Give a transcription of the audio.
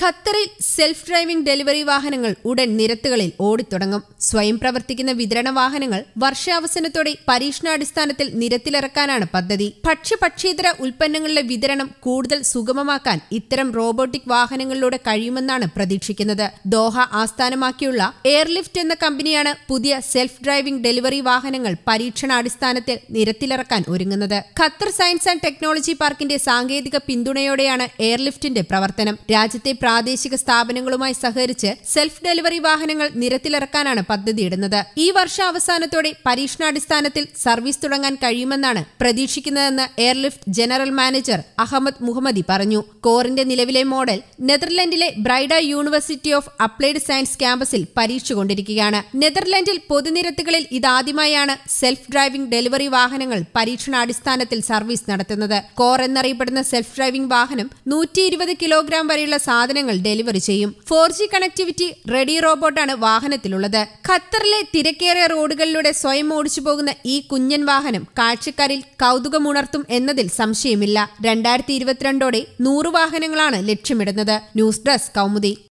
ഖത്തറിൽ self driving delivery വാഹനങ്ങൾ ഉടൻ നിരത്തുകളിൽ ഓടിത്തുടങ്ങും സ്വയം പ്രവർത്തിക്കുന്ന വിതരണ വാഹനങ്ങൾ വർഷാവസാനത്തോടെ പരീക്ഷണാടിസ്ഥാനത്തിൽ നിരത്തിലിറക്കാനാണ് പദ്ധതി ഭക്ഷ്യപക്ഷേതര ഉൽപ്പന്നങ്ങളുടെ വിതരണം കൂടുതൽ സുഗമമാക്കാൻ ഇത്തരം റോബോട്ടിക് വാഹനങ്ങളിലൂടെ കഴിയുമെന്നാണ് പ്രതീക്ഷിക്കുന്നത് ദോഹ ആസ്ഥാനമാക്കിയുള്ള എയർലിഫ്റ്റ് എന്ന കമ്പനിയാണ് പുതിയ സെൽഫ് ഡ്രൈവിംഗ് ഡെലിവറി വാഹനങ്ങൾ പരീക്ഷണാടിസ്ഥാനത്തിൽ നിരത്തിലിറക്കാൻ ഒരുങ്ങുന്നത് ഖത്തർ സയൻസ് ആൻഡ് ടെക്നോളജി പാർക്കിന്റെ സാങ്കേതിക പിന്തുണയോടെയാണ് എയർലിഫ്റ്റിന്റെ പ്രവർത്തനം രാജ്യത്തെ പ്രാദേശിക സ്ഥാപനങ്ങളുമായി സഹകരിച്ച് സെൽഫ് ഡെലിവറി വാഹനങ്ങൾ നിരത്തിലിറക്കാനാണ് പദ്ധതിയിടുന്നത് ഈ വർഷാവസാനത്തോടെ പരീക്ഷണാടിസ്ഥാനത്തിൽ സർവീസ് തുടങ്ങാൻ കഴിയുമെന്നാണ് പ്രതീക്ഷിക്കുന്നതെന്ന് Airlift general manager Ahmed Mohammadi പറഞ്ഞു കോറിന്റെ നിലവിലെ മോഡൽ നെതർലൻഡിലെ Breda university of applied science ക്യാമ്പസിൽ പരീക്ഷിച്ചുകൊണ്ടിരിക്കുകയാണ് നെതർലൻഡിൽ പൊതുനിരത്തുകളിൽ ഇതാദ്യമായാണ് സെൽഫ് ഡ്രൈവിംഗ് ഡെലിവറി വാഹനങ്ങൾ പരീക്ഷണാടിസ്ഥാനത്തിൽ സർവീസ് നടത്തുന്നത് കോർ എന്നറിയപ്പെടുന്ന സെൽഫ് ഡ്രൈവിംഗ് വാഹനം നൂറ്റി ഇരുപത് കിലോഗ്രാം വരെയുള്ള സാധനങ്ങൾ ഡെലിവറി ചെയ്യും ഫോർ ജി കണക്ടിവിറ്റി റെഡി റോബോട്ടാണ് വാഹനത്തിലുള്ളത് ഖത്തറിലെ തിരക്കേറിയ റോഡുകളിലൂടെ സ്വയം ഓടിച്ചു പോകുന്ന ഈ കുഞ്ഞൻ വാഹനം കാഴ്ചക്കാരിൽ കൗതുകമുണർത്തും എന്നതിൽ സംശയമില്ല രണ്ടായിരത്തി ഇരുപത്തിരണ്ടോടെ നൂറ് വാഹനങ്ങളാണ് ലക്ഷ്യമിടുന്നത് ന്യൂസ് ഡെസ്ക് കൗമുദി